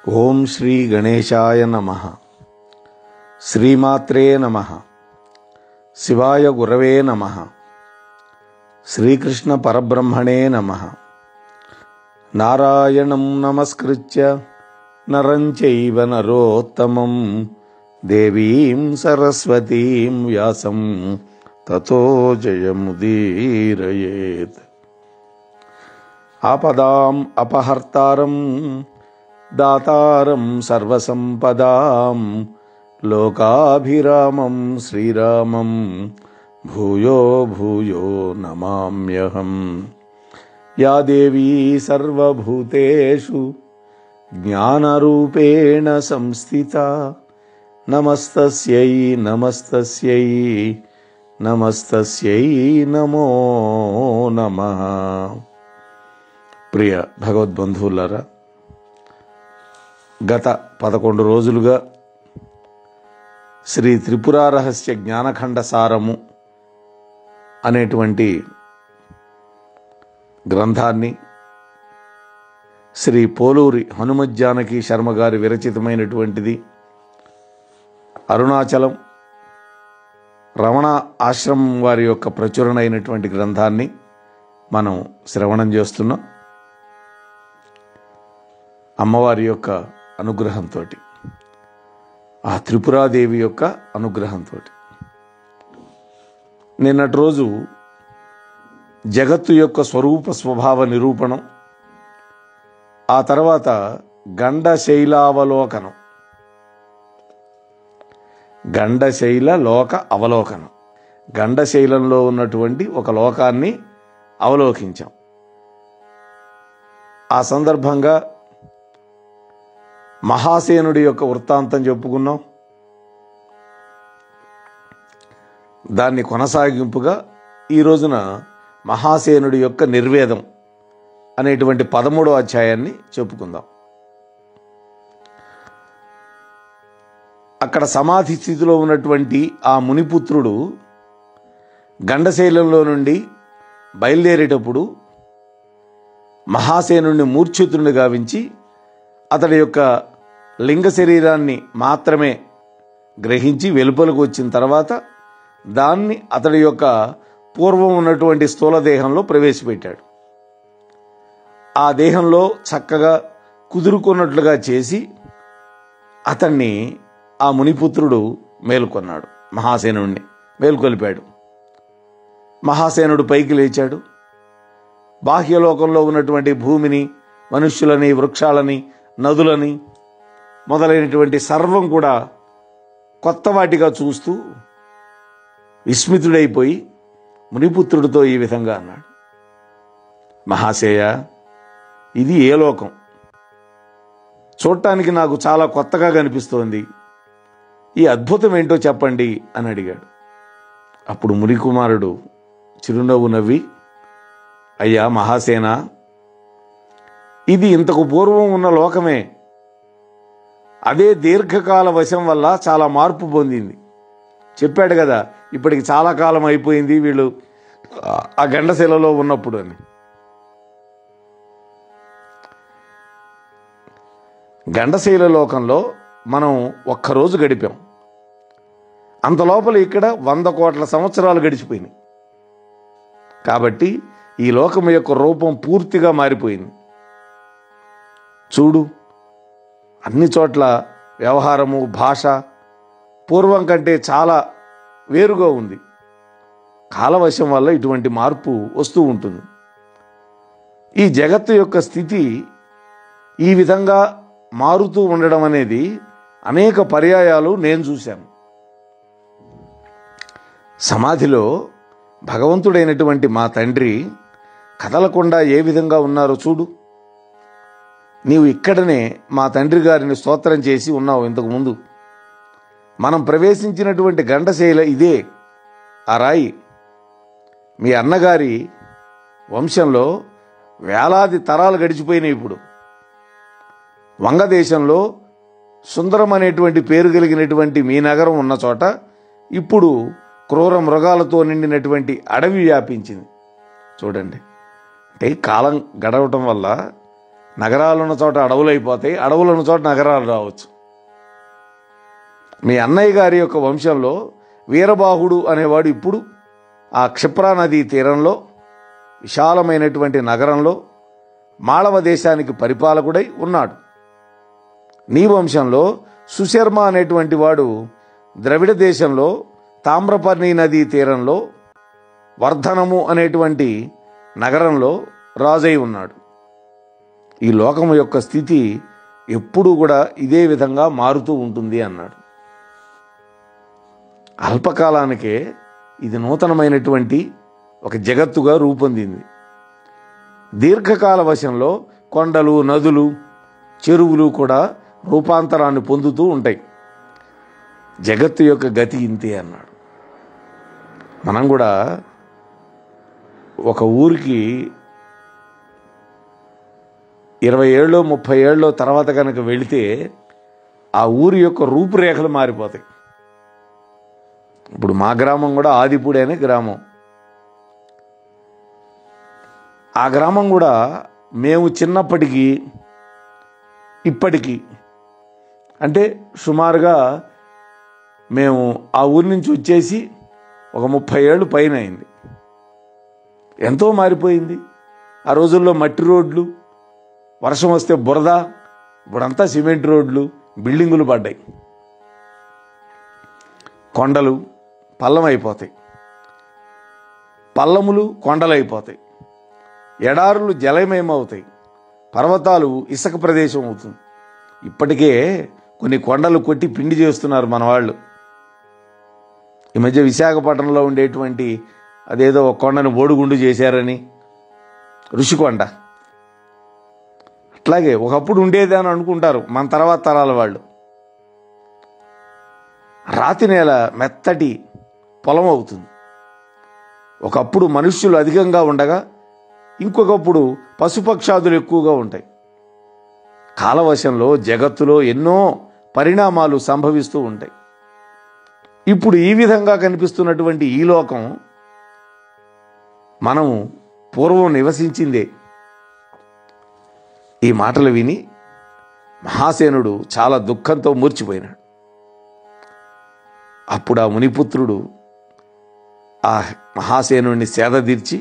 ఓం శ్రీ గణేశాయ నమ శ్రీమాత్రే నమ శివాయ గురవే నమ శ్రీకృష్ణ పరబ్రహ్మణే నమ నారాయణం నమస్కృత్య నరం చైవ నరోత్తమం దేవీం సరస్వతీం వ్యాసం తతో జయముదీరయేత్ ఆపదాం అపహర్తారం దాతారం సర్వసంపదాం లోకాభిరామం శ్రీరామం భూయో భూయో నమామ్యహం యా దేవీ సర్వభూతేషు జ్ఞానరూపేణ సంస్థిత నమస్తస్యై నమస్తస్యై నమస్తస్యై నమో నమః ప్రియ భగవద్బంధువులారా గత పదకొండు రోజులుగా శ్రీ త్రిపుర రహస్య జ్ఞానఖండ సారము అనేటువంటి గ్రంథాన్ని శ్రీ పోలూరి హనుమజ్జానకి శర్మ గారి విరచితమైనటువంటిది అరుణాచలం రమణ ఆశ్రమం వారి యొక్క ప్రచురణ అయినటువంటి గ్రంథాన్ని మనం శ్రవణం చేస్తున్నాం అమ్మవారి యొక్క అనుగ్రహంతో ఆ త్రిపురాదేవి యొక్క అనుగ్రహంతో నిన్నటి రోజు జగత్తు యొక్క స్వరూప స్వభావ నిరూపణం ఆ తర్వాత గండశైలావలోకనం గండశైల లోక అవలోకనం గండశైలంలో ఉన్నటువంటి ఒక లోకాన్ని అవలోకించాం ఆ సందర్భంగా మహాసేనుడి యొక్క వృత్తాంతం చెప్పుకున్నాం దాన్ని కొనసాగింపుగా ఈ రోజున మహాసేనుడి యొక్క నిర్వేదం అనేటువంటి పదమూడో అధ్యాయాన్ని చెప్పుకుందాం అక్కడ సమాధి స్థితిలో ఉన్నటువంటి ఆ మునిపుత్రుడు గండశైలంలో నుండి బయలుదేరేటప్పుడు మహాసేనుడిని మూర్ఛితుడిని గావించి అతడి యొక్క లింగ శరీరాన్ని మాత్రమే గ్రహించి వెలుపలకు వచ్చిన తర్వాత దాన్ని అతడి యొక్క పూర్వం ఉన్నటువంటి స్థూల దేహంలో ప్రవేశపెట్టాడు ఆ దేహంలో చక్కగా కుదురుకున్నట్లుగా చేసి అతన్ని ఆ మునిపుత్రుడు మేలుకొన్నాడు మహాసేనుడిని మేలుకొలిపాడు మహాసేనుడు పైకి లేచాడు బాహ్యలోకంలో ఉన్నటువంటి భూమిని మనుష్యులని వృక్షాలని నదులని మొదలైనటువంటి సర్వం కూడా కొత్త వాటిగా చూస్తూ విస్మితుడైపోయి మునిపుత్రుడితో ఈ విధంగా అన్నాడు మహాశయ ఇది ఏ లోకం చూడటానికి నాకు చాలా కొత్తగా కనిపిస్తోంది ఈ అద్భుతం ఏంటో చెప్పండి అని అడిగాడు అప్పుడు మునికుమారుడు చిరునవ్వు నవ్వి అయ్యా మహాసేన ఇది ఇంతకు పూర్వం ఉన్న లోకమే అదే దీర్ఘకాల వశం వల్ల చాలా మార్పు పొందింది చెప్పాడు కదా ఇప్పటికి చాలా కాలం అయిపోయింది వీళ్ళు ఆ గండశిలలో ఉన్నప్పుడు అని గండశైల లోకంలో మనం ఒక్కరోజు గడిపాం అంత లోపల ఇక్కడ వంద కోట్ల సంవత్సరాలు గడిచిపోయినాయి కాబట్టి ఈ లోకం యొక్క రూపం పూర్తిగా మారిపోయింది చూడు అన్ని చోట్ల వ్యవహారము భాష పూర్వం కంటే చాలా వేరుగా ఉంది కాలవశం వల్ల ఇటువంటి మార్పు వస్తూ ఉంటుంది ఈ జగత్తు యొక్క స్థితి ఈ విధంగా మారుతూ ఉండడం అనేది అనేక పర్యాయాలు నేను చూశాను సమాధిలో భగవంతుడైనటువంటి మా తండ్రి కదలకుండా ఏ విధంగా ఉన్నారో చూడు నీవు ఇక్కడనే మా తండ్రి గారిని స్తోత్రం చేసి ఉన్నావు ఇంతకు ముందు మనం ప్రవేశించినటువంటి గండశైల ఇదే ఆ రాయి మీ అన్నగారి వంశంలో వేలాది తరాలు గడిచిపోయినాయి ఇప్పుడు వంగదేశంలో సుందరం అనేటువంటి పేరు కలిగినటువంటి మీ నగరం ఉన్న చోట ఇప్పుడు క్రూర మృగాలతో నిండినటువంటి అడవి వ్యాపించింది చూడండి అంటే కాలం గడవటం వల్ల నగరాలు ఉన్న చోట అడవులు అయిపోతాయి అడవులు ఉన్న చోట నగరాలు రావచ్చు మీ అన్నయ్య గారి యొక్క వంశంలో వీరబాహుడు అనేవాడు ఇప్పుడు ఆ క్షిప్రా నదీ తీరంలో విశాలమైనటువంటి నగరంలో మాళవ దేశానికి పరిపాలకుడై ఉన్నాడు నీ వంశంలో సుశర్మ అనేటువంటి వాడు ద్రవిడ దేశంలో తామ్రపర్ణి నదీ తీరంలో వర్ధనము అనేటువంటి నగరంలో రాజై ఉన్నాడు ఈ లోకం యొక్క స్థితి ఎప్పుడూ కూడా ఇదే విధంగా మారుతూ ఉంటుంది అన్నాడు అల్పకాలానికే ఇది నూతనమైనటువంటి ఒక జగత్తుగా రూపొందింది దీర్ఘకాల వశంలో కొండలు నదులు చెరువులు కూడా రూపాంతరాన్ని పొందుతూ ఉంటాయి జగత్తు యొక్క గతి ఇంతే అన్నాడు మనం కూడా ఒక ఊరికి ఇరవై ఏళ్ళు ముప్పై ఏళ్ళు తర్వాత కనుక వెళితే ఆ ఊరి యొక్క రూపురేఖలు మారిపోతాయి ఇప్పుడు మా గ్రామం కూడా ఆదిపూడి అనే గ్రామం ఆ గ్రామం కూడా మేము చిన్నప్పటికీ ఇప్పటికీ అంటే సుమారుగా మేము ఆ ఊరి నుంచి వచ్చేసి ఒక ముప్పై ఏళ్ళు పైన అయింది ఎంతో మారిపోయింది ఆ రోజుల్లో మట్టి రోడ్లు వర్షం వస్తే బురద ఇప్పుడంతా సిమెంట్ రోడ్లు బిల్డింగులు పడ్డాయి కొండలు పల్లం అయిపోతాయి పల్లములు కొండలు అయిపోతాయి ఎడారులు జలమయమవుతాయి పర్వతాలు ఇసుక ప్రదేశం అవుతుంది ఇప్పటికే కొన్ని కొండలు కొట్టి పిండి చేస్తున్నారు మన వాళ్ళు ఈ మధ్య విశాఖపట్నంలో ఉండేటువంటి అదేదో ఒక కొండను బోడుగుండు చేశారని ఋషికొండ అట్లాగే ఒకప్పుడు ఉండేది అని అనుకుంటారు మన తర్వాత తరాల వాళ్ళు రాతి నేల మెత్తటి పొలం అవుతుంది ఒకప్పుడు మనుష్యులు అధికంగా ఉండగా ఇంకొకప్పుడు పశుపక్షాదులు ఎక్కువగా ఉంటాయి కాలవశంలో జగత్తులో ఎన్నో పరిణామాలు సంభవిస్తూ ఉంటాయి ఇప్పుడు ఈ విధంగా కనిపిస్తున్నటువంటి ఈ లోకం మనము పూర్వం నివసించిందే ఈ మాటలు విని మహాసేనుడు చాలా దుఃఖంతో మూర్చిపోయినాడు అప్పుడు ఆ మునిపుత్రుడు ఆ మహాసేనుడిని సేదదీర్చి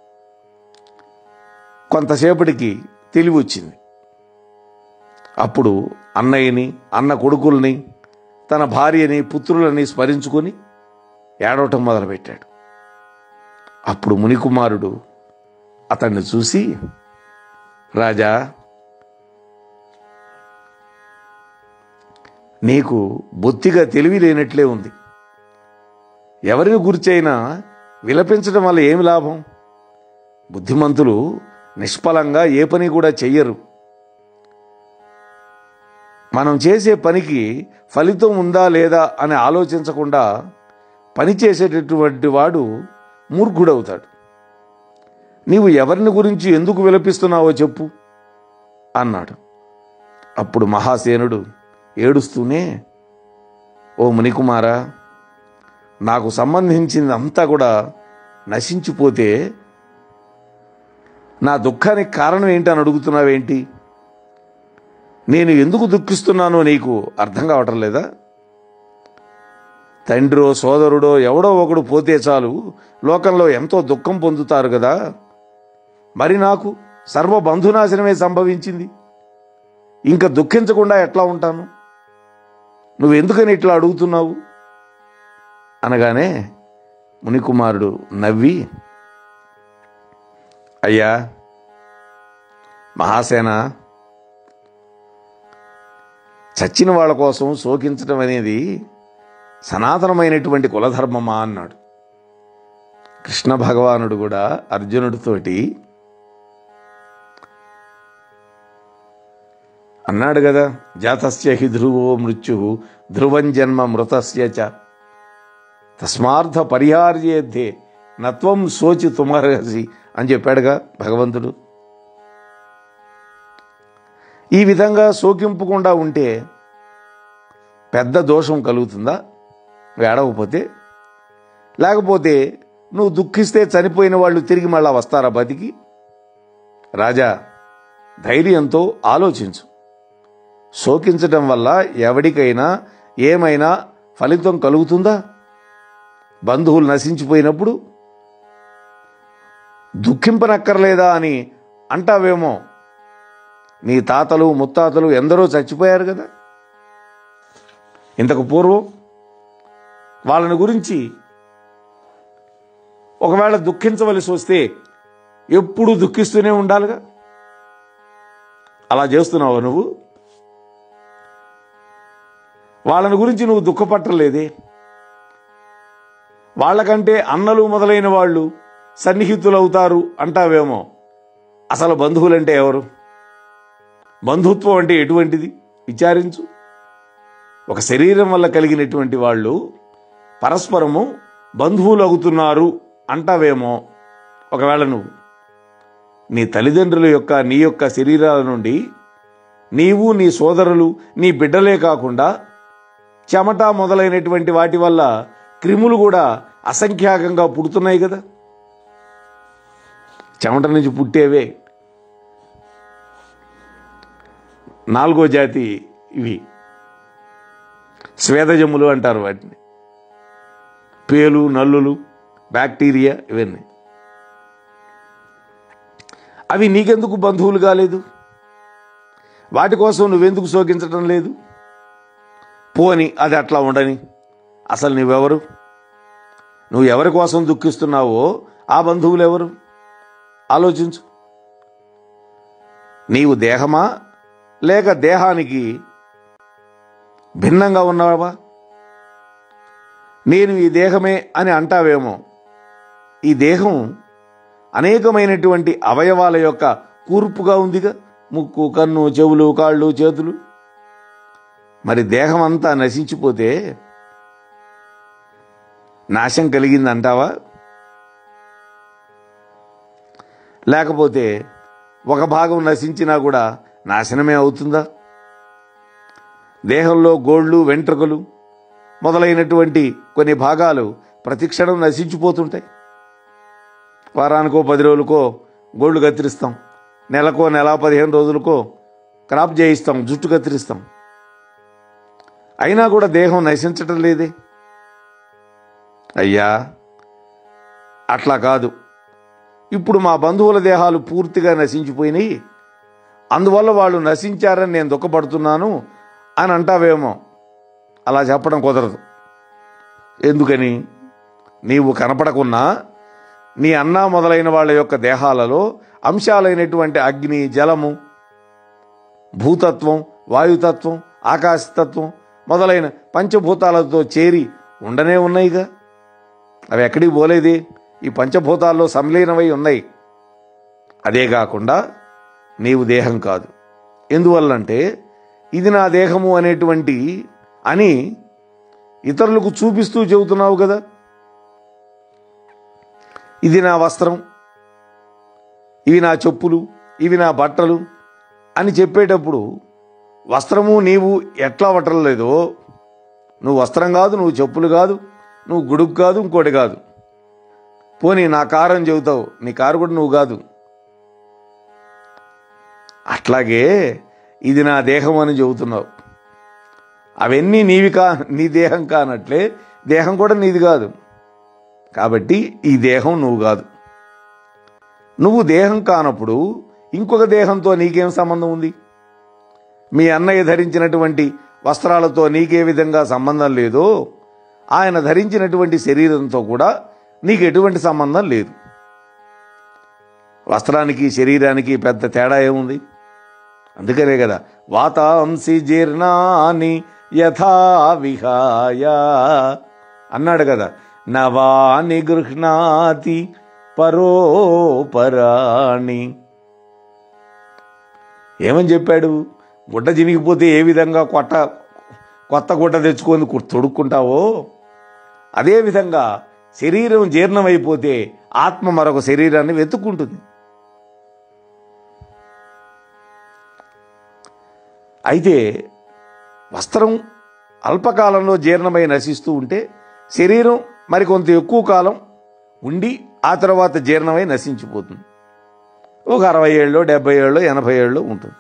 కొంతసేపటికి తెలివి వచ్చింది అప్పుడు అన్నయ్యని అన్న కొడుకుల్ని తన భార్యని పుత్రులని స్మరించుకొని ఏడవటం మొదలుపెట్టాడు అప్పుడు మునికుమారుడు అతన్ని చూసి రాజా నీకు బొత్తిగా తెలివి లేనట్లే ఉంది ఎవరిని గురిచైనా విలపించడం వల్ల ఏమి లాభం బుద్ధిమంతులు నిష్ఫలంగా ఏ పని కూడా చెయ్యరు మనం చేసే పనికి ఫలితం ఉందా లేదా అని ఆలోచించకుండా పని చేసేటటువంటి వాడు మూర్ఖుడవుతాడు నీవు ఎవరిని గురించి ఎందుకు విలపిస్తున్నావో చెప్పు అన్నాడు అప్పుడు మహాసేనుడు ఏడుస్తూనే ఓ మునికుమారా నాకు సంబంధించింది అంతా కూడా నశించిపోతే నా దుఃఖానికి కారణం ఏంటని అడుగుతున్నావేంటి నేను ఎందుకు దుఃఖిస్తున్నానో నీకు అర్థం కావటం లేదా తండ్రో సోదరుడో ఎవడో ఒకడు పోతే చాలు లోకంలో ఎంతో దుఃఖం పొందుతారు కదా మరి నాకు సర్వ బంధునాశనమే సంభవించింది ఇంకా దుఃఖించకుండా ఎట్లా ఉంటాను నువ్వు ఎందుకని ఇట్లా అడుగుతున్నావు అనగానే మునికుమారుడు నవ్వి అయ్యా మహాసేన చచ్చిన వాళ్ళ కోసం శోకించడం అనేది సనాతనమైనటువంటి కులధర్మమా అన్నాడు కృష్ణ భగవానుడు కూడా అర్జునుడితోటి అన్నాడు కదా జాతస్య హి ధ్రువో మృత్యు ధ్రువం జన్మ మృతస్య చ తస్మార్థ పరిహార్యేద్ధే నత్వం సోచి తుమరసి అని చెప్పాడుగా భగవంతుడు ఈ విధంగా శోకింపకుండా ఉంటే పెద్ద దోషం కలుగుతుందా ఏడవకపోతే లేకపోతే నువ్వు దుఃఖిస్తే చనిపోయిన వాళ్ళు తిరిగి మళ్ళా వస్తారా బతికి రాజా ధైర్యంతో ఆలోచించు శోకించటం వల్ల ఎవడికైనా ఏమైనా ఫలితం కలుగుతుందా బంధువులు నశించిపోయినప్పుడు దుఃఖింపనక్కర్లేదా అని అంటావేమో నీ తాతలు ముత్తాతలు ఎందరో చచ్చిపోయారు కదా ఇంతకు పూర్వం వాళ్ళని గురించి ఒకవేళ దుఃఖించవలసి వస్తే ఎప్పుడు దుఃఖిస్తూనే ఉండాలిగా అలా చేస్తున్నావు నువ్వు వాళ్ళని గురించి నువ్వు దుఃఖపట్టలేదే వాళ్ళకంటే అన్నలు మొదలైన వాళ్ళు సన్నిహితులవుతారు అంటావేమో అసలు బంధువులంటే ఎవరు బంధుత్వం అంటే ఎటువంటిది విచారించు ఒక శరీరం వల్ల కలిగినటువంటి వాళ్ళు పరస్పరము బంధువులు అవుతున్నారు అంటావేమో ఒకవేళ నువ్వు నీ తల్లిదండ్రుల యొక్క నీ యొక్క శరీరాల నుండి నీవు నీ సోదరులు నీ బిడ్డలే కాకుండా చెమట మొదలైనటువంటి వాటి వల్ల క్రిములు కూడా అసంఖ్యాకంగా పుడుతున్నాయి కదా చెమట నుంచి పుట్టేవే నాలుగో జాతి ఇవి స్వేదజములు అంటారు వాటిని పేలు నల్లులు బ్యాక్టీరియా ఇవన్నీ అవి నీకెందుకు బంధువులు కాలేదు వాటి కోసం నువ్వెందుకు శోకించటం లేదు పోని అది అట్లా ఉండని అసలు నువ్వెవరు నువ్వు ఎవరి కోసం దుఃఖిస్తున్నావో ఆ బంధువులు ఎవరు ఆలోచించు నీవు దేహమా లేక దేహానికి భిన్నంగా ఉన్నావా నేను ఈ దేహమే అని అంటావేమో ఈ దేహం అనేకమైనటువంటి అవయవాల యొక్క కూర్పుగా ఉందిగా ముక్కు కన్ను చెవులు కాళ్ళు చేతులు మరి దేహం అంతా నశించిపోతే నాశం కలిగింది అంటావా లేకపోతే ఒక భాగం నశించినా కూడా నాశనమే అవుతుందా దేహంలో గోళ్ళు వెంట్రుకలు మొదలైనటువంటి కొన్ని భాగాలు ప్రతిక్షణం నశించిపోతుంటాయి వారానికో పది రోజులకో గోళ్ళు కత్తిరిస్తాం నెలకో నెల పదిహేను రోజులకో క్రాప్ చేయిస్తాం జుట్టు కత్తిరిస్తాం అయినా కూడా దేహం నశించటం లేదే అయ్యా అట్లా కాదు ఇప్పుడు మా బంధువుల దేహాలు పూర్తిగా నశించిపోయినాయి అందువల్ల వాళ్ళు నశించారని నేను దుఃఖపడుతున్నాను అని అంటావేమో అలా చెప్పడం కుదరదు ఎందుకని నీవు కనపడకున్నా నీ అన్న మొదలైన వాళ్ళ యొక్క దేహాలలో అంశాలైనటువంటి అగ్ని జలము భూతత్వం వాయుతత్వం ఆకాశతత్వం మొదలైన పంచభూతాలతో చేరి ఉండనే ఉన్నాయిగా అవి ఎక్కడికి పోలేది ఈ పంచభూతాల్లో సంలీనమై ఉన్నాయి అదే కాకుండా నీవు దేహం కాదు ఎందువల్లంటే ఇది నా దేహము అనేటువంటి అని ఇతరులకు చూపిస్తూ చెబుతున్నావు కదా ఇది నా వస్త్రం ఇవి నా చెప్పులు ఇవి నా బట్టలు అని చెప్పేటప్పుడు వస్త్రము నీవు ఎట్లా పట్టలేదో నువ్వు వస్త్రం కాదు నువ్వు చెప్పులు కాదు నువ్వు గుడుకు కాదు ఇంకోటి కాదు పోనీ నా కారు అని చెబుతావు నీ కారు కూడా నువ్వు కాదు అట్లాగే ఇది నా దేహం అని చెబుతున్నావు అవన్నీ నీవి కా నీ దేహం కానట్లే దేహం కూడా నీది కాదు కాబట్టి ఈ దేహం నువ్వు కాదు నువ్వు దేహం కానప్పుడు ఇంకొక దేహంతో నీకేం సంబంధం ఉంది మీ అన్నయ్య ధరించినటువంటి వస్త్రాలతో నీకే విధంగా సంబంధం లేదో ఆయన ధరించినటువంటి శరీరంతో కూడా నీకు ఎటువంటి సంబంధం లేదు వస్త్రానికి శరీరానికి పెద్ద తేడా ఏముంది అందుకనే కదా వాతాంసి జీర్ణాని యథా విహాయ అన్నాడు కదా నవాని గృహ్ణాతి పరోపరాణి ఏమని చెప్పాడు గుడ్డ చినిగిపోతే ఏ విధంగా కొట్ట కొత్త గుడ్డ తెచ్చుకొని కు- తొడుక్కుంటావో అదేవిధంగా శరీరం జీర్ణమైపోతే ఆత్మ మరొక శరీరాన్ని వెతుక్కుంటుంది అయితే వస్త్రం అల్పకాలంలో జీర్ణమై నశిస్తూ ఉంటే శరీరం మరికొంత ఎక్కువ కాలం ఉండి ఆ తర్వాత జీర్ణమై నశించిపోతుంది ఒక అరవై ఏళ్ళు డెబ్బై ఏళ్ళు ఎనభై ఏళ్ళు ఉంటుంది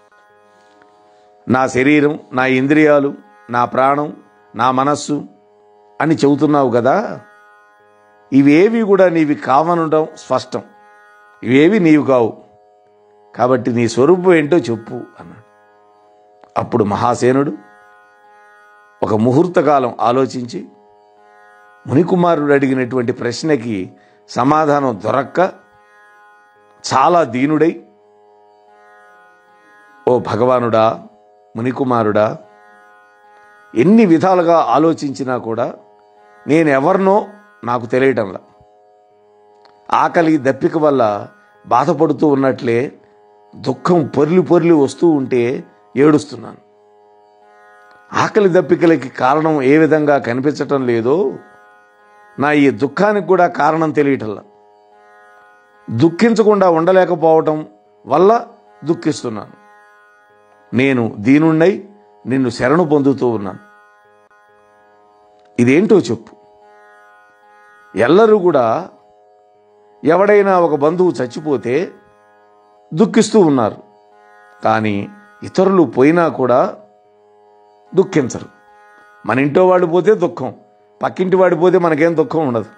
నా శరీరం నా ఇంద్రియాలు నా ప్రాణం నా మనస్సు అని చెబుతున్నావు కదా ఇవేవి కూడా నీవి కావనుండడం స్పష్టం ఇవేవి నీవు కావు కాబట్టి నీ స్వరూపం ఏంటో చెప్పు అన్నాడు అప్పుడు మహాసేనుడు ఒక ముహూర్తకాలం ఆలోచించి మునికుమారుడు అడిగినటువంటి ప్రశ్నకి సమాధానం దొరక్క చాలా దీనుడై ఓ భగవానుడా మునికుమారుడా ఎన్ని విధాలుగా ఆలోచించినా కూడా నేను ఎవరినో నాకు తెలియటంలా ఆకలి దప్పిక వల్ల బాధపడుతూ ఉన్నట్లే దుఃఖం పొర్లి పొర్లి వస్తూ ఉంటే ఏడుస్తున్నాను ఆకలి దప్పికలకి కారణం ఏ విధంగా కనిపించటం లేదో నా ఈ దుఃఖానికి కూడా కారణం తెలియటంలా దుఃఖించకుండా ఉండలేకపోవటం వల్ల దుఃఖిస్తున్నాను నేను దీనుణ్ణై నిన్ను శరణు పొందుతూ ఉన్నాను ఇదేంటో చెప్పు ఎల్లరూ కూడా ఎవడైనా ఒక బంధువు చచ్చిపోతే దుఃఖిస్తూ ఉన్నారు కానీ ఇతరులు పోయినా కూడా దుఃఖించరు మన ఇంట్లో వాడు పోతే దుఃఖం పక్కింటి వాడి పోతే మనకేం దుఃఖం ఉండదు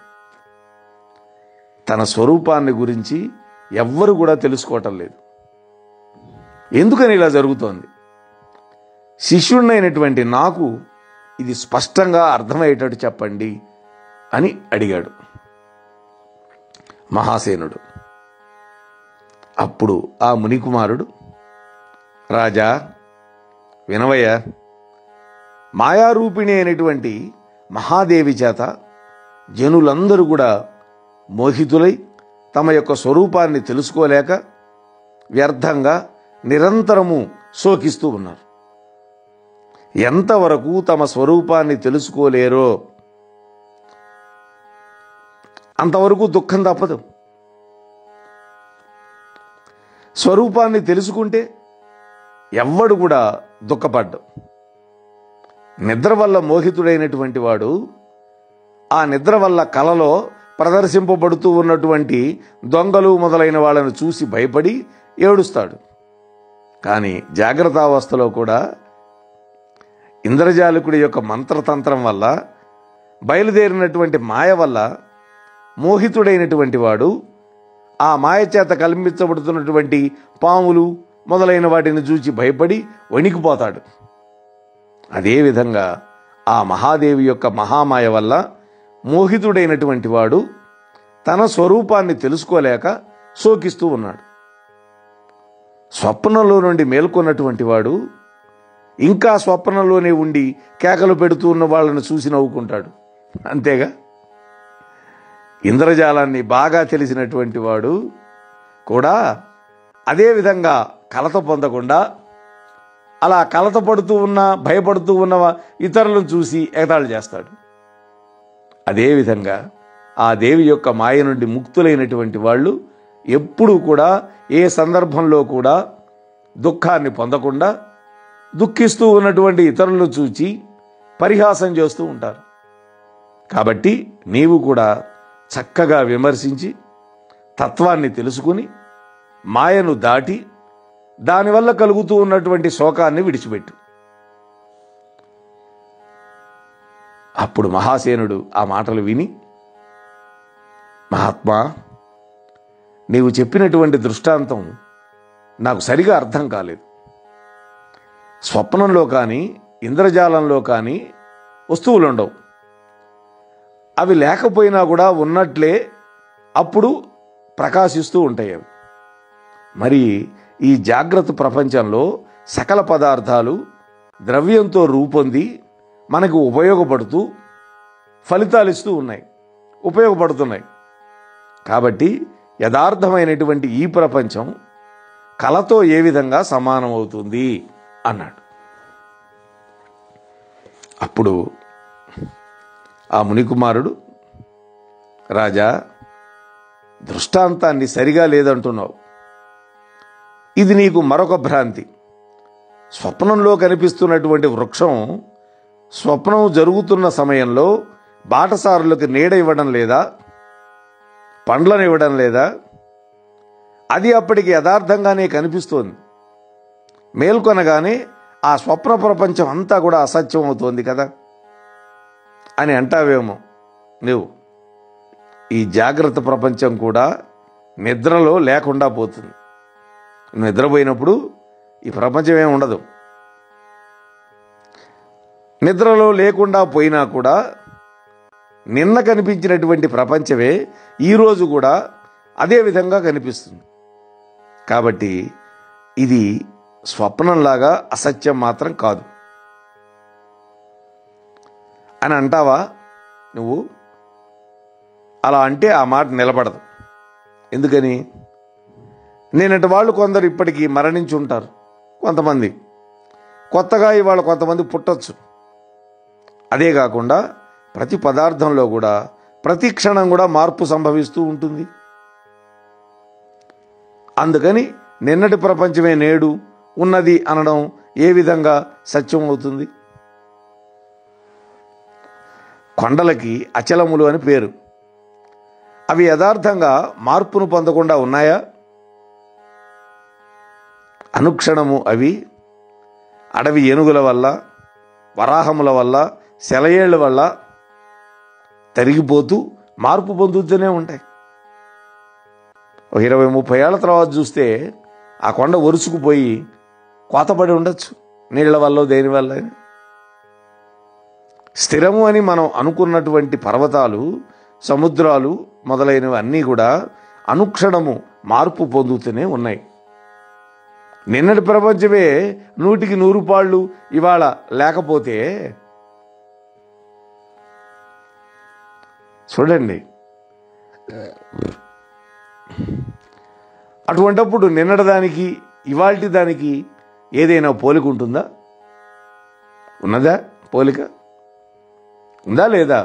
తన స్వరూపాన్ని గురించి ఎవ్వరు కూడా తెలుసుకోవటం లేదు ఎందుకని ఇలా జరుగుతోంది శిష్యుడినైనటువంటి నాకు ఇది స్పష్టంగా అర్థమయ్యేటట్టు చెప్పండి అని అడిగాడు మహాసేనుడు అప్పుడు ఆ మునికుమారుడు రాజా వినవయ్య మాయారూపిణి అయినటువంటి మహాదేవి చేత జనులందరూ కూడా మోహితులై తమ యొక్క స్వరూపాన్ని తెలుసుకోలేక వ్యర్థంగా నిరంతరము శోకిస్తూ ఉన్నారు ఎంతవరకు తమ స్వరూపాన్ని తెలుసుకోలేరో అంతవరకు దుఃఖం తప్పదు స్వరూపాన్ని తెలుసుకుంటే ఎవ్వడు కూడా దుఃఖపడ్డు నిద్ర వల్ల మోహితుడైనటువంటి వాడు ఆ నిద్ర వల్ల కలలో ప్రదర్శింపబడుతూ ఉన్నటువంటి దొంగలు మొదలైన వాళ్ళను చూసి భయపడి ఏడుస్తాడు కానీ జాగ్రత్తావస్థలో కూడా ఇంద్రజాలికుడి యొక్క మంత్రతంత్రం వల్ల బయలుదేరినటువంటి మాయ వల్ల మోహితుడైనటువంటి వాడు ఆ మాయ చేత కల్పించబడుతున్నటువంటి పాములు మొదలైన వాటిని చూచి భయపడి వణికిపోతాడు అదేవిధంగా ఆ మహాదేవి యొక్క మహామాయ వల్ల మోహితుడైనటువంటి వాడు తన స్వరూపాన్ని తెలుసుకోలేక శోకిస్తూ ఉన్నాడు స్వప్నంలో నుండి మేల్కొన్నటువంటి వాడు ఇంకా స్వప్నంలోనే ఉండి కేకలు పెడుతూ ఉన్న వాళ్ళను చూసి నవ్వుకుంటాడు అంతేగా ఇంద్రజాలాన్ని బాగా తెలిసినటువంటి వాడు కూడా అదే విధంగా కలత పొందకుండా అలా కలత పడుతూ ఉన్న భయపడుతూ ఉన్న ఇతరులను చూసి ఎగతాళి చేస్తాడు అదేవిధంగా ఆ దేవి యొక్క మాయ నుండి ముక్తులైనటువంటి వాళ్ళు ఎప్పుడూ కూడా ఏ సందర్భంలో కూడా దుఃఖాన్ని పొందకుండా దుఃఖిస్తూ ఉన్నటువంటి ఇతరులను చూచి పరిహాసం చేస్తూ ఉంటారు కాబట్టి నీవు కూడా చక్కగా విమర్శించి తత్వాన్ని తెలుసుకుని మాయను దాటి దానివల్ల కలుగుతూ ఉన్నటువంటి శోకాన్ని విడిచిపెట్టు అప్పుడు మహాసేనుడు ఆ మాటలు విని మహాత్మా నీవు చెప్పినటువంటి దృష్టాంతం నాకు సరిగా అర్థం కాలేదు స్వప్నంలో కానీ ఇంద్రజాలంలో కానీ వస్తువులు ఉండవు అవి లేకపోయినా కూడా ఉన్నట్లే అప్పుడు ప్రకాశిస్తూ ఉంటాయి అవి మరి ఈ జాగ్రత్త ప్రపంచంలో సకల పదార్థాలు ద్రవ్యంతో రూపొంది మనకు ఉపయోగపడుతూ ఫలితాలు ఇస్తూ ఉన్నాయి ఉపయోగపడుతున్నాయి కాబట్టి యథార్థమైనటువంటి ఈ ప్రపంచం కళతో ఏ విధంగా సమానం అవుతుంది అన్నాడు అప్పుడు ఆ మునికుమారుడు రాజా దృష్టాంతాన్ని సరిగా లేదంటున్నావు ఇది నీకు మరొక భ్రాంతి స్వప్నంలో కనిపిస్తున్నటువంటి వృక్షం స్వప్నం జరుగుతున్న సమయంలో బాటసారులకు నీడ ఇవ్వడం లేదా పండ్లను ఇవ్వడం లేదా అది అప్పటికి యథార్థంగానే కనిపిస్తోంది మేల్కొనగానే ఆ స్వప్న ప్రపంచం అంతా కూడా అసత్యం అవుతోంది కదా అని అంటావేమో నువ్వు ఈ జాగ్రత్త ప్రపంచం కూడా నిద్రలో లేకుండా పోతుంది నువ్వు నిద్రపోయినప్పుడు ఈ ప్రపంచం ఏమి ఉండదు నిద్రలో లేకుండా పోయినా కూడా నిన్న కనిపించినటువంటి ప్రపంచమే ఈరోజు కూడా అదే విధంగా కనిపిస్తుంది కాబట్టి ఇది స్వప్నంలాగా అసత్యం మాత్రం కాదు అని అంటావా నువ్వు అలా అంటే ఆ మాట నిలబడదు ఎందుకని నేనటి వాళ్ళు కొందరు ఇప్పటికీ మరణించి ఉంటారు కొంతమంది కొత్తగా ఇవాళ కొంతమంది పుట్టొచ్చు అదే కాకుండా ప్రతి పదార్థంలో కూడా ప్రతి క్షణం కూడా మార్పు సంభవిస్తూ ఉంటుంది అందుకని నిన్నటి ప్రపంచమే నేడు ఉన్నది అనడం ఏ విధంగా సత్యం అవుతుంది కొండలకి అచలములు అని పేరు అవి యథార్థంగా మార్పును పొందకుండా ఉన్నాయా అనుక్షణము అవి అడవి ఏనుగుల వల్ల వరాహముల వల్ల సెలయేళ్ల వల్ల తరిగిపోతూ మార్పు పొందుతూనే ఉంటాయి ఒక ఇరవై ముప్పై ఏళ్ల తర్వాత చూస్తే ఆ కొండ ఒరుసుకుపోయి కోతపడి ఉండొచ్చు నీళ్ల వల్ల దేని వల్ల స్థిరము అని మనం అనుకున్నటువంటి పర్వతాలు సముద్రాలు మొదలైనవి అన్నీ కూడా అనుక్షణము మార్పు పొందుతూనే ఉన్నాయి నిన్నటి ప్రపంచమే నూటికి నూరు పాళ్ళు ఇవాళ లేకపోతే చూడండి అటువంటప్పుడు నిన్నటి దానికి ఇవాల్టి దానికి ఏదైనా పోలిక ఉంటుందా ఉన్నదా పోలిక ఉందా లేదా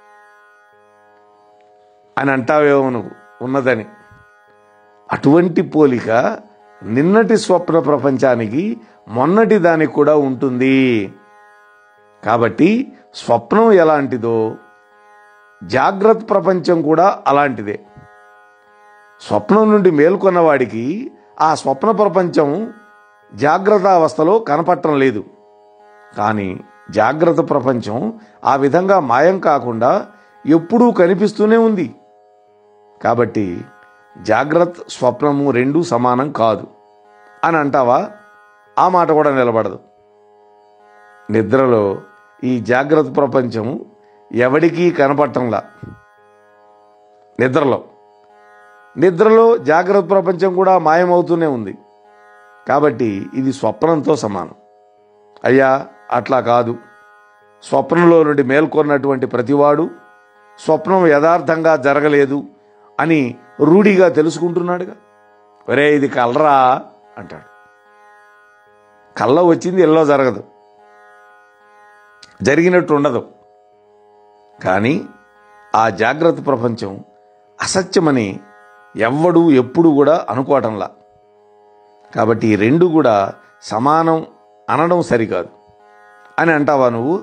అని అంటావేమో నువ్వు ఉన్నదని అటువంటి పోలిక నిన్నటి స్వప్న ప్రపంచానికి మొన్నటి దానికి కూడా ఉంటుంది కాబట్టి స్వప్నం ఎలాంటిదో జాగ్రత్త ప్రపంచం కూడా అలాంటిదే స్వప్నం నుండి మేల్కొన్న వాడికి ఆ స్వప్న ప్రపంచం జాగ్రత్త అవస్థలో కనపట్టం లేదు కానీ జాగ్రత్త ప్రపంచం ఆ విధంగా మాయం కాకుండా ఎప్పుడూ కనిపిస్తూనే ఉంది కాబట్టి జాగ్రత్త స్వప్నము రెండు సమానం కాదు అని అంటావా ఆ మాట కూడా నిలబడదు నిద్రలో ఈ జాగ్రత్త ప్రపంచం ఎవడికి కనపడటంలా నిద్రలో నిద్రలో జాగ్రత్త ప్రపంచం కూడా మాయమవుతూనే ఉంది కాబట్టి ఇది స్వప్నంతో సమానం అయ్యా అట్లా కాదు స్వప్నంలో నుండి మేల్కొన్నటువంటి ప్రతివాడు స్వప్నం యథార్థంగా జరగలేదు అని రూఢిగా తెలుసుకుంటున్నాడుగా ఒరే ఇది కలరా అంటాడు కళ్ళ వచ్చింది ఎల్లో జరగదు జరిగినట్టు ఉండదు కానీ ఆ జాగ్రత్త ప్రపంచం అసత్యమని ఎవ్వడు ఎప్పుడు కూడా అనుకోవటంలా కాబట్టి ఈ రెండు కూడా సమానం అనడం సరికాదు అని అంటావా నువ్వు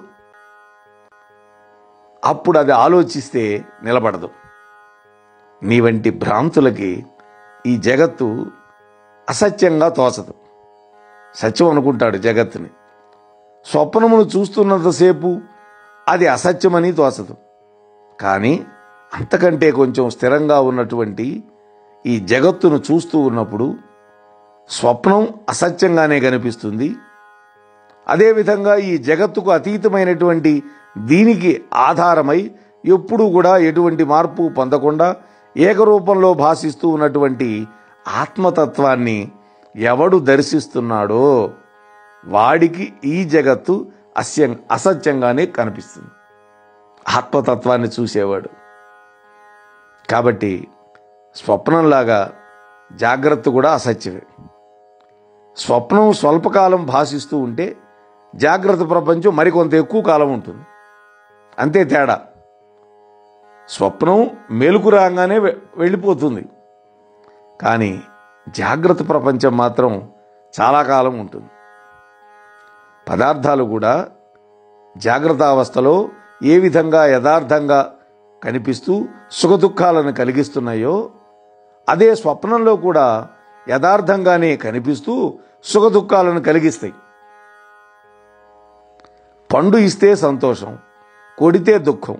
అప్పుడు అది ఆలోచిస్తే నిలబడదు నీ వంటి భ్రాంతులకి ఈ జగత్తు అసత్యంగా తోచదు సత్యం అనుకుంటాడు జగత్తుని స్వప్నమును చూస్తున్నంతసేపు అది అసత్యమని తోచదు కానీ అంతకంటే కొంచెం స్థిరంగా ఉన్నటువంటి ఈ జగత్తును చూస్తూ ఉన్నప్పుడు స్వప్నం అసత్యంగానే కనిపిస్తుంది అదేవిధంగా ఈ జగత్తుకు అతీతమైనటువంటి దీనికి ఆధారమై ఎప్పుడూ కూడా ఎటువంటి మార్పు పొందకుండా ఏకరూపంలో భాషిస్తూ ఉన్నటువంటి ఆత్మతత్వాన్ని ఎవడు దర్శిస్తున్నాడో వాడికి ఈ జగత్తు అస్యం అసత్యంగానే కనిపిస్తుంది ఆత్మతత్వాన్ని చూసేవాడు కాబట్టి స్వప్నంలాగా జాగ్రత్త కూడా అసత్యమే స్వప్నం స్వల్పకాలం భాషిస్తూ ఉంటే జాగ్రత్త ప్రపంచం మరికొంత ఎక్కువ కాలం ఉంటుంది అంతే తేడా స్వప్నం మేలుకు రాగానే వె- వెళ్ళిపోతుంది కానీ జాగ్రత్త ప్రపంచం మాత్రం చాలా కాలం ఉంటుంది పదార్థాలు కూడా జాగ్రత్త అవస్థలో ఏ విధంగా యథార్థంగా కనిపిస్తూ సుఖదుఖాలను కలిగిస్తున్నాయో అదే స్వప్నంలో కూడా యథార్థంగానే కనిపిస్తూ సుఖదుఖాలను కలిగిస్తాయి పండు ఇస్తే సంతోషం కొడితే దుఃఖం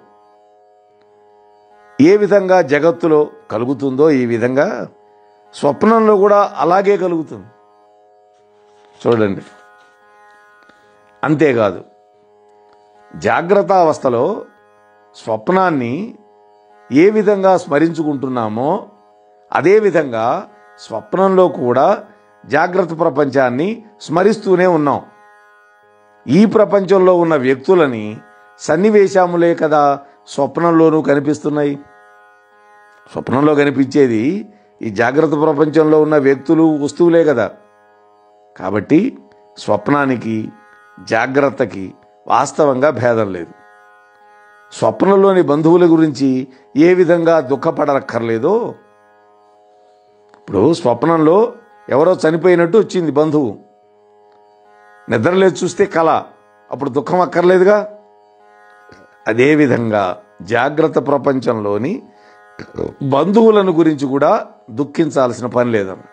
ఏ విధంగా జగత్తులో కలుగుతుందో ఈ విధంగా స్వప్నంలో కూడా అలాగే కలుగుతుంది చూడండి అంతేకాదు జాగ్రత్త అవస్థలో స్వప్నాన్ని ఏ విధంగా స్మరించుకుంటున్నామో అదేవిధంగా స్వప్నంలో కూడా జాగ్రత్త ప్రపంచాన్ని స్మరిస్తూనే ఉన్నాం ఈ ప్రపంచంలో ఉన్న వ్యక్తులని సన్నివేశాములే కదా స్వప్నంలోనూ కనిపిస్తున్నాయి స్వప్నంలో కనిపించేది ఈ జాగ్రత్త ప్రపంచంలో ఉన్న వ్యక్తులు వస్తువులే కదా కాబట్టి స్వప్నానికి జాగ్రత్తకి వాస్తవంగా భేదం లేదు స్వప్నంలోని బంధువుల గురించి ఏ విధంగా దుఃఖపడక్కర్లేదో ఇప్పుడు స్వప్నంలో ఎవరో చనిపోయినట్టు వచ్చింది బంధువు నిద్రలేదు చూస్తే కళ అప్పుడు దుఃఖం అక్కర్లేదుగా అదేవిధంగా జాగ్రత్త ప్రపంచంలోని బంధువులను గురించి కూడా దుఃఖించాల్సిన పని లేదన్న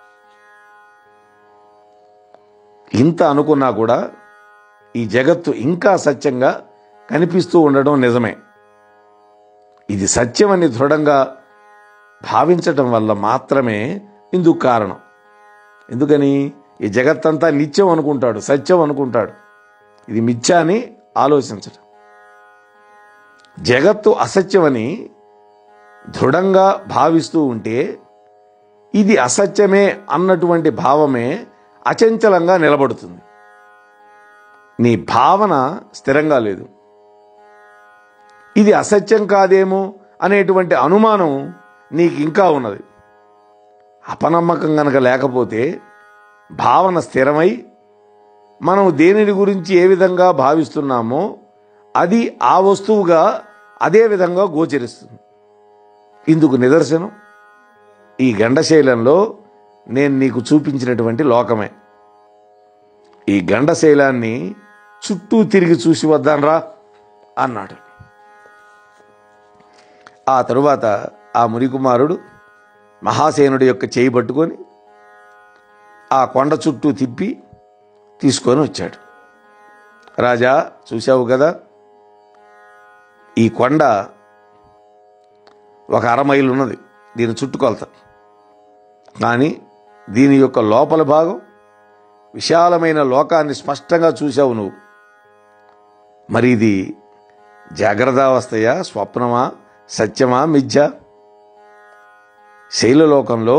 ఇంత అనుకున్నా కూడా ఈ జగత్తు ఇంకా సత్యంగా కనిపిస్తూ ఉండడం నిజమే ఇది సత్యమని దృఢంగా భావించటం వల్ల మాత్రమే ఇందుకు కారణం ఎందుకని ఈ జగత్తంతా నిత్యం అనుకుంటాడు సత్యం అనుకుంటాడు ఇది మిథ్యా అని ఆలోచించటం జగత్తు అసత్యమని దృఢంగా భావిస్తూ ఉంటే ఇది అసత్యమే అన్నటువంటి భావమే అచంచలంగా నిలబడుతుంది నీ భావన స్థిరంగా లేదు ఇది అసత్యం కాదేమో అనేటువంటి అనుమానం నీకు ఇంకా ఉన్నది అపనమ్మకం గనక లేకపోతే భావన స్థిరమై మనం దేనిని గురించి ఏ విధంగా భావిస్తున్నామో అది ఆ వస్తువుగా అదే విధంగా గోచరిస్తుంది ఇందుకు నిదర్శనం ఈ గండశైలంలో నేను నీకు చూపించినటువంటి లోకమే ఈ గండశైలాన్ని చుట్టూ తిరిగి చూసి వద్దాన్రా అన్నాడు ఆ తరువాత ఆ మునికుమారుడు మహాసేనుడి యొక్క చేయి పట్టుకొని ఆ కొండ చుట్టూ తిప్పి తీసుకొని వచ్చాడు రాజా చూశావు కదా ఈ కొండ ఒక అర మైలు ఉన్నది దీని చుట్టుకొలత కానీ దీని యొక్క లోపల భాగం విశాలమైన లోకాన్ని స్పష్టంగా చూశావు నువ్వు మరి ఇది జాగ్రత్తావస్థయా స్వప్నమా సత్యమా మిథ్య శైలలోకంలో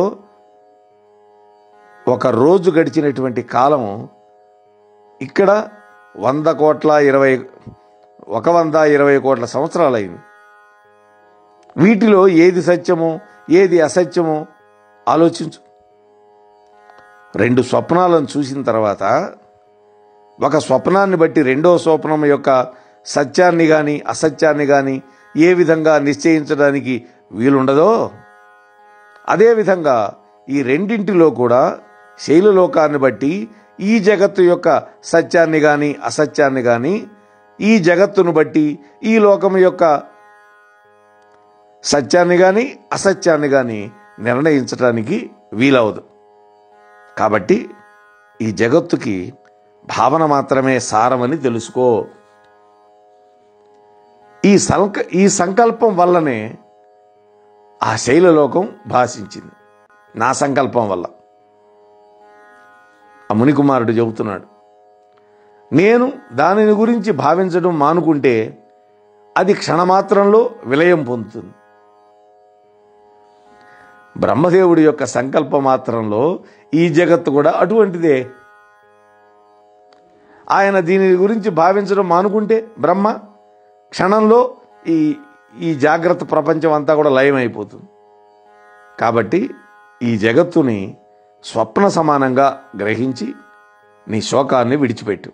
ఒక రోజు గడిచినటువంటి కాలం ఇక్కడ వంద కోట్ల ఇరవై ఒక వంద ఇరవై కోట్ల సంవత్సరాలైంది వీటిలో ఏది సత్యమో ఏది అసత్యమో ఆలోచించు రెండు స్వప్నాలను చూసిన తర్వాత ఒక స్వప్నాన్ని బట్టి రెండో స్వప్నం యొక్క సత్యాన్ని కానీ అసత్యాన్ని కానీ ఏ విధంగా నిశ్చయించడానికి వీలుండదో అదేవిధంగా ఈ రెండింటిలో కూడా శైలలోకాన్ని బట్టి ఈ జగత్తు యొక్క సత్యాన్ని కానీ అసత్యాన్ని కానీ ఈ జగత్తును బట్టి ఈ లోకం యొక్క సత్యాన్ని కానీ అసత్యాన్ని కానీ నిర్ణయించడానికి వీలవదు కాబట్టి ఈ జగత్తుకి భావన మాత్రమే సారమని తెలుసుకో ఈ సంక ఈ సంకల్పం వల్లనే ఆ శైలలోకం భాషించింది నా సంకల్పం వల్ల ఆ మునికుమారుడు చెబుతున్నాడు నేను దానిని గురించి భావించడం మానుకుంటే అది క్షణమాత్రంలో విలయం పొందుతుంది బ్రహ్మదేవుడి యొక్క సంకల్ప మాత్రంలో ఈ జగత్తు కూడా అటువంటిదే ఆయన దీని గురించి భావించడం మానుకుంటే బ్రహ్మ క్షణంలో ఈ ఈ జాగ్రత్త ప్రపంచం అంతా కూడా లయమైపోతుంది కాబట్టి ఈ జగత్తుని స్వప్న సమానంగా గ్రహించి నీ శోకాన్ని విడిచిపెట్టు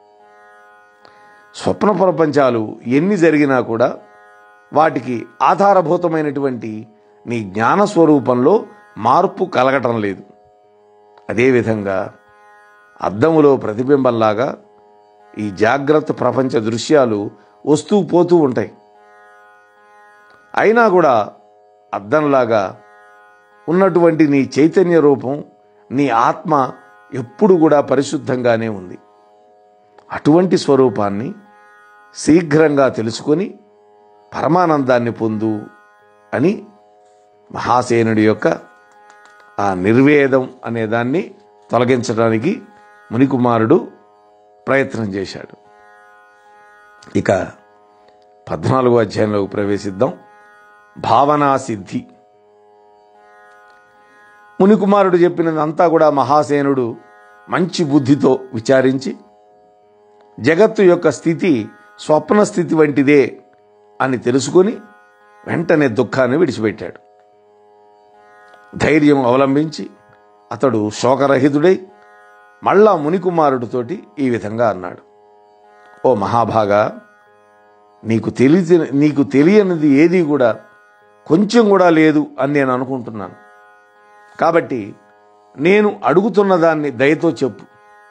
స్వప్న ప్రపంచాలు ఎన్ని జరిగినా కూడా వాటికి ఆధారభూతమైనటువంటి నీ జ్ఞాన స్వరూపంలో మార్పు కలగటం లేదు అదేవిధంగా అద్దములో ప్రతిబింబంలాగా ఈ జాగ్రత్త ప్రపంచ దృశ్యాలు వస్తూ పోతూ ఉంటాయి అయినా కూడా అద్దంలాగా ఉన్నటువంటి నీ చైతన్య రూపం నీ ఆత్మ ఎప్పుడు కూడా పరిశుద్ధంగానే ఉంది అటువంటి స్వరూపాన్ని శీఘ్రంగా తెలుసుకొని పరమానందాన్ని పొందు అని మహాసేనుడి యొక్క ఆ నిర్వేదం అనే దాన్ని తొలగించడానికి మునికుమారుడు ప్రయత్నం చేశాడు ఇక పద్నాలుగో అధ్యాయంలోకి ప్రవేశిద్దాం భావనా సిద్ధి మునికుమారుడు చెప్పినదంతా కూడా మహాసేనుడు మంచి బుద్ధితో విచారించి జగత్తు యొక్క స్థితి స్వప్న స్థితి వంటిదే అని తెలుసుకొని వెంటనే దుఃఖాన్ని విడిచిపెట్టాడు ధైర్యం అవలంబించి అతడు శోకరహితుడై మళ్ళా మునికుమారుడితోటి ఈ విధంగా అన్నాడు ఓ మహాభాగా నీకు తెలిసి నీకు తెలియనిది ఏది కూడా కొంచెం కూడా లేదు అని నేను అనుకుంటున్నాను కాబట్టి నేను అడుగుతున్న దాన్ని దయతో చెప్పు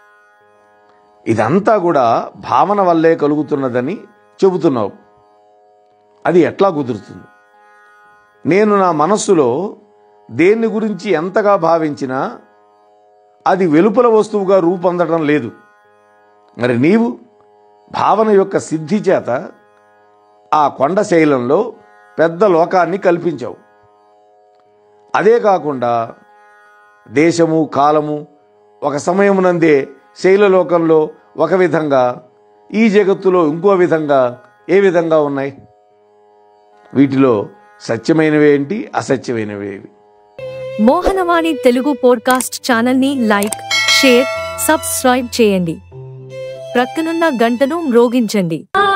ఇదంతా కూడా భావన వల్లే కలుగుతున్నదని చెబుతున్నావు అది ఎట్లా కుదురుతుంది నేను నా మనస్సులో దేన్ని గురించి ఎంతగా భావించినా అది వెలుపల వస్తువుగా రూపొందడం లేదు మరి నీవు భావన యొక్క సిద్ధి చేత ఆ కొండ శైలంలో పెద్ద లోకాన్ని కల్పించావు అదే కాకుండా దేశము కాలము ఒక సమయమునందే శైలలోకంలో ఒక విధంగా ఈ జగత్తులో ఇంకో విధంగా ఏ విధంగా ఉన్నాయి వీటిలో సత్యమైనవి ఏంటి అసత్యమైనవి ఏవి మోహనవాణి తెలుగు పోడ్కాస్ట్ ఛానల్ని లైక్ షేర్ సబ్స్క్రైబ్ చేయండి ప్రక్కనున్న గంటను మ్రోగించండి ఆ